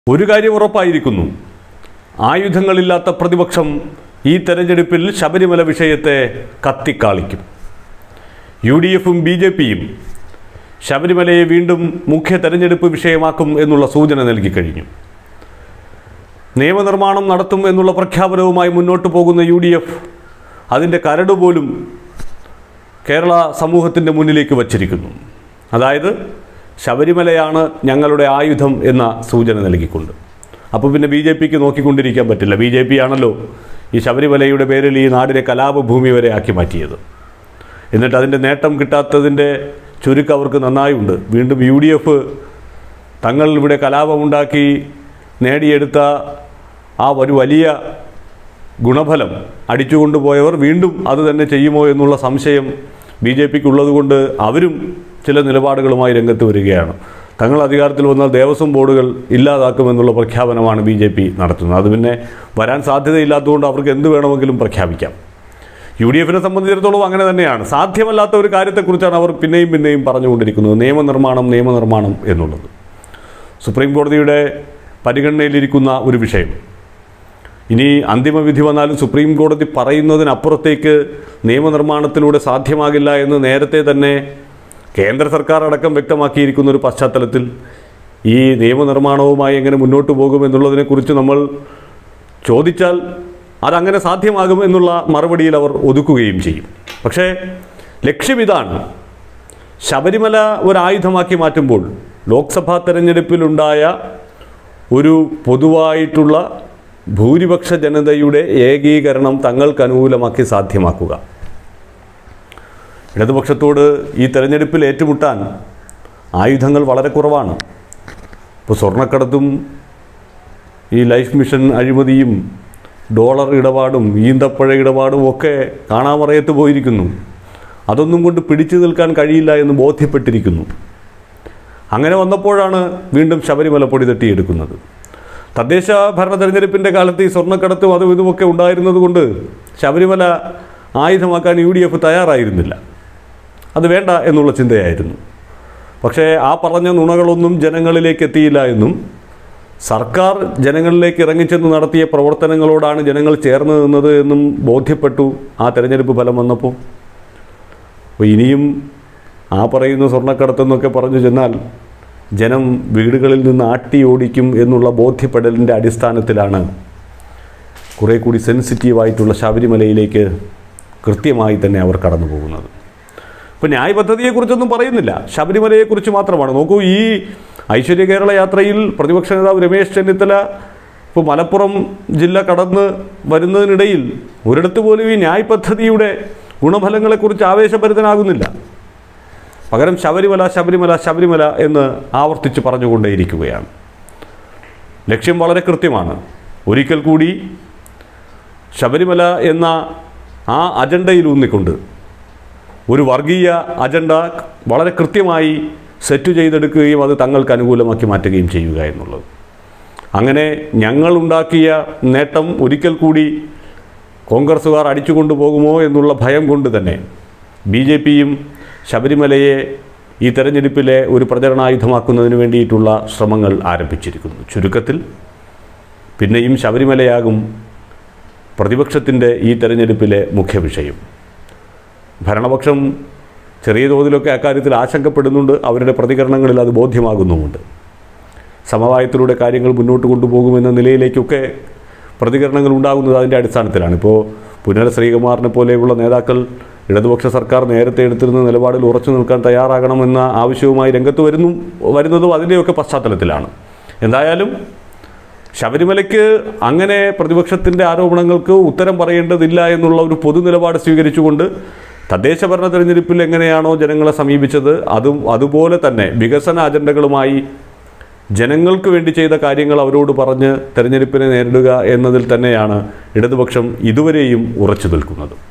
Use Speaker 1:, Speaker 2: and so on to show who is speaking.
Speaker 1: ഒരു കാര്യം ഉറപ്പായിരിക്കുന്നു ആയുധങ്ങളില്ലാത്ത പ്രതിപക്ഷം ഈ തെരഞ്ഞെടുപ്പിൽ ശബരിമല വിഷയത്തെ കത്തിക്കാളിക്കും യു ഡി എഫും ബി ജെ പിയും ശബരിമലയെ വീണ്ടും മുഖ്യ തെരഞ്ഞെടുപ്പ് വിഷയമാക്കും എന്നുള്ള സൂചന നൽകിക്കഴിഞ്ഞു നിയമനിർമ്മാണം നടത്തും എന്നുള്ള പ്രഖ്യാപനവുമായി മുന്നോട്ട് പോകുന്ന യു ഡി എഫ് അതിൻ്റെ കരട് പോലും കേരള സമൂഹത്തിൻ്റെ മുന്നിലേക്ക് വച്ചിരിക്കുന്നു അതായത് ശബരിമലയാണ് ഞങ്ങളുടെ ആയുധം എന്ന സൂചന നൽകിക്കൊണ്ട് അപ്പോൾ പിന്നെ ബി ജെ പിക്ക് നോക്കിക്കൊണ്ടിരിക്കാൻ പറ്റില്ല ബി ജെ പി ആണല്ലോ ഈ ശബരിമലയുടെ പേരിൽ ഈ നാടിനെ കലാപഭൂമി വരെ ആക്കി മാറ്റിയത് എന്നിട്ട് അതിൻ്റെ നേട്ടം കിട്ടാത്തതിൻ്റെ ചുരുക്കം അവർക്ക് നന്നായുണ്ട് വീണ്ടും യു ഡി എഫ് തങ്ങൾ ഇവിടെ കലാപമുണ്ടാക്കി നേടിയെടുത്ത ആ ഒരു വലിയ ഗുണഫലം അടിച്ചുകൊണ്ടുപോയവർ വീണ്ടും അത് തന്നെ ചെയ്യുമോ എന്നുള്ള സംശയം ബി ജെ പിക്ക് ഉള്ളതുകൊണ്ട് അവരും ചില നിലപാടുകളുമായി രംഗത്ത് വരികയാണ് തങ്ങൾ അധികാരത്തിൽ വന്നാൽ ദേവസ്വം ബോർഡുകൾ ഇല്ലാതാക്കുമെന്നുള്ള പ്രഖ്യാപനമാണ് ബി ജെ പി നടത്തുന്നത് അത് പിന്നെ വരാൻ സാധ്യതയില്ലാത്തതുകൊണ്ട് അവർക്ക് എന്ത് വേണമെങ്കിലും പ്രഖ്യാപിക്കാം യു ഡി എഫിനെ സംബന്ധിച്ചിടത്തോളം അങ്ങനെ തന്നെയാണ് സാധ്യമല്ലാത്ത ഒരു കാര്യത്തെക്കുറിച്ചാണ് അവർ പിന്നെയും പിന്നെയും പറഞ്ഞുകൊണ്ടിരിക്കുന്നത് നിയമനിർമ്മാണം നിയമനിർമ്മാണം എന്നുള്ളത് സുപ്രീം കോടതിയുടെ പരിഗണനയിലിരിക്കുന്ന ഒരു വിഷയം ഇനി അന്തിമ വിധി വന്നാലും സുപ്രീം കോടതി പറയുന്നതിനപ്പുറത്തേക്ക് നിയമനിർമ്മാണത്തിലൂടെ സാധ്യമാകില്ല എന്ന് നേരത്തെ തന്നെ കേന്ദ്ര സർക്കാർ അടക്കം വ്യക്തമാക്കിയിരിക്കുന്ന ഒരു പശ്ചാത്തലത്തിൽ ഈ നിയമനിർമ്മാണവുമായി എങ്ങനെ മുന്നോട്ട് പോകും എന്നുള്ളതിനെക്കുറിച്ച് നമ്മൾ ചോദിച്ചാൽ അതങ്ങനെ സാധ്യമാകും എന്നുള്ള മറുപടിയിൽ അവർ ഒതുക്കുകയും ചെയ്യും പക്ഷേ ലക്ഷ്യം ഇതാണ് ശബരിമല ഒരു ആയുധമാക്കി മാറ്റുമ്പോൾ ലോക്സഭാ തെരഞ്ഞെടുപ്പിലുണ്ടായ ഒരു പൊതുവായിട്ടുള്ള ഭൂരിപക്ഷ ജനതയുടെ ഏകീകരണം തങ്ങൾക്ക് അനുകൂലമാക്കി സാധ്യമാക്കുക ഇടതുപക്ഷത്തോട് ഈ തെരഞ്ഞെടുപ്പിൽ ഏറ്റുമുട്ടാൻ ആയുധങ്ങൾ വളരെ കുറവാണ് ഇപ്പോൾ സ്വർണ്ണക്കടത്തും ഈ ലൈഫ് മിഷൻ അഴിമതിയും ഡോളർ ഇടപാടും ഈന്തപ്പഴ ഇടപാടും ഒക്കെ കാണാമറയത്ത് പോയിരിക്കുന്നു അതൊന്നും കൊണ്ട് പിടിച്ചു നിൽക്കാൻ കഴിയില്ല എന്ന് ബോധ്യപ്പെട്ടിരിക്കുന്നു അങ്ങനെ വന്നപ്പോഴാണ് വീണ്ടും ശബരിമല പൊടി തട്ടിയെടുക്കുന്നത് തദ്ദേശ ഭരണ തെരഞ്ഞെടുപ്പിൻ്റെ കാലത്ത് ഈ സ്വർണ്ണക്കടത്തും അതും ഇതുമൊക്കെ ഉണ്ടായിരുന്നത് കൊണ്ട് ശബരിമല ആയുധമാക്കാൻ യു ഡി എഫ് തയ്യാറായിരുന്നില്ല അത് വേണ്ട എന്നുള്ള ചിന്തയായിരുന്നു പക്ഷേ ആ പറഞ്ഞ നുണകളൊന്നും ജനങ്ങളിലേക്ക് എത്തിയില്ല എന്നും സർക്കാർ ജനങ്ങളിലേക്ക് ഇറങ്ങിച്ചെന്ന് നടത്തിയ പ്രവർത്തനങ്ങളോടാണ് ജനങ്ങൾ ചേർന്ന് നിന്നത് എന്നും ബോധ്യപ്പെട്ടു ആ തെരഞ്ഞെടുപ്പ് ഫലം വന്നപ്പോൾ അപ്പോൾ ഇനിയും ആ പറയുന്ന സ്വർണ്ണക്കടത്തെന്നൊക്കെ പറഞ്ഞു ചെന്നാൽ ജനം വീടുകളിൽ നിന്ന് ആട്ടി ഓടിക്കും എന്നുള്ള ബോധ്യപ്പെടലിൻ്റെ അടിസ്ഥാനത്തിലാണ് കുറേ കൂടി സെൻസിറ്റീവായിട്ടുള്ള ശബരിമലയിലേക്ക് കൃത്യമായി തന്നെ അവർ കടന്നു പോകുന്നത് ഇപ്പോൾ ന്യായ പദ്ധതിയെക്കുറിച്ചൊന്നും പറയുന്നില്ല ശബരിമലയെക്കുറിച്ച് മാത്രമാണ് നോക്കൂ ഈ ഐശ്വര്യ കേരള യാത്രയിൽ പ്രതിപക്ഷ നേതാവ് രമേശ് ചെന്നിത്തല ഇപ്പോൾ മലപ്പുറം ജില്ല കടന്ന് വരുന്നതിനിടയിൽ ഒരിടത്ത് പോലും ഈ ന്യായ് പദ്ധതിയുടെ ഗുണഫലങ്ങളെക്കുറിച്ച് ആവേശഭരിതനാകുന്നില്ല പകരം ശബരിമല ശബരിമല ശബരിമല എന്ന് ആവർത്തിച്ച് പറഞ്ഞുകൊണ്ടേയിരിക്കുകയാണ് ലക്ഷ്യം വളരെ കൃത്യമാണ് ഒരിക്കൽ കൂടി ശബരിമല എന്ന ആ അജണ്ടയിൽ ഊന്നിക്കൊണ്ട് ഒരു വർഗീയ അജണ്ട വളരെ കൃത്യമായി സെറ്റ് ചെയ്തെടുക്കുകയും അത് തങ്ങൾക്ക് അനുകൂലമാക്കി മാറ്റുകയും ചെയ്യുക എന്നുള്ളത് അങ്ങനെ ഞങ്ങളുണ്ടാക്കിയ നേട്ടം ഒരിക്കൽ കൂടി കോൺഗ്രസ്സുകാർ അടിച്ചുകൊണ്ടു പോകുമോ എന്നുള്ള ഭയം കൊണ്ട് തന്നെ ബി ജെ പിയും ശബരിമലയെ ഈ തെരഞ്ഞെടുപ്പിലെ ഒരു പ്രചരണായുധമാക്കുന്നതിന് വേണ്ടിയിട്ടുള്ള ശ്രമങ്ങൾ ആരംഭിച്ചിരിക്കുന്നു ചുരുക്കത്തിൽ പിന്നെയും ശബരിമലയാകും പ്രതിപക്ഷത്തിൻ്റെ ഈ തെരഞ്ഞെടുപ്പിലെ മുഖ്യ വിഷയം ഭരണപക്ഷം ചെറിയ തോതിലൊക്കെ അക്കാര്യത്തിൽ ആശങ്കപ്പെടുന്നുണ്ട് അവരുടെ പ്രതികരണങ്ങളിൽ അത് ബോധ്യമാകുന്നുമുണ്ട് സമവായത്തിലൂടെ കാര്യങ്ങൾ മുന്നോട്ട് കൊണ്ടുപോകുമെന്ന നിലയിലേക്കൊക്കെ പ്രതികരണങ്ങൾ ഉണ്ടാകുന്നത് അതിൻ്റെ അടിസ്ഥാനത്തിലാണ് ഇപ്പോൾ പുനര ശ്രീകുമാറിനെ പോലെയുള്ള നേതാക്കൾ ഇടതുപക്ഷ സർക്കാർ നേരത്തെ എടുത്തിരുന്ന നിലപാടിൽ ഉറച്ചു നിൽക്കാൻ തയ്യാറാകണമെന്ന ആവശ്യവുമായി രംഗത്ത് വരുന്നു വരുന്നതും അതിൻ്റെയൊക്കെ പശ്ചാത്തലത്തിലാണ് എന്തായാലും ശബരിമലയ്ക്ക് അങ്ങനെ പ്രതിപക്ഷത്തിൻ്റെ ആരോപണങ്ങൾക്ക് ഉത്തരം പറയേണ്ടതില്ല എന്നുള്ള ഒരു പൊതു നിലപാട് സ്വീകരിച്ചുകൊണ്ട് തദ്ദേശ ഭരണ തെരഞ്ഞെടുപ്പിൽ എങ്ങനെയാണോ ജനങ്ങളെ സമീപിച്ചത് അതും അതുപോലെ തന്നെ വികസന അജണ്ടകളുമായി ജനങ്ങൾക്ക് വേണ്ടി ചെയ്ത കാര്യങ്ങൾ അവരോട് പറഞ്ഞ് തെരഞ്ഞെടുപ്പിനെ നേരിടുക എന്നതിൽ തന്നെയാണ് ഇടതുപക്ഷം ഇതുവരെയും ഉറച്ചു നിൽക്കുന്നത്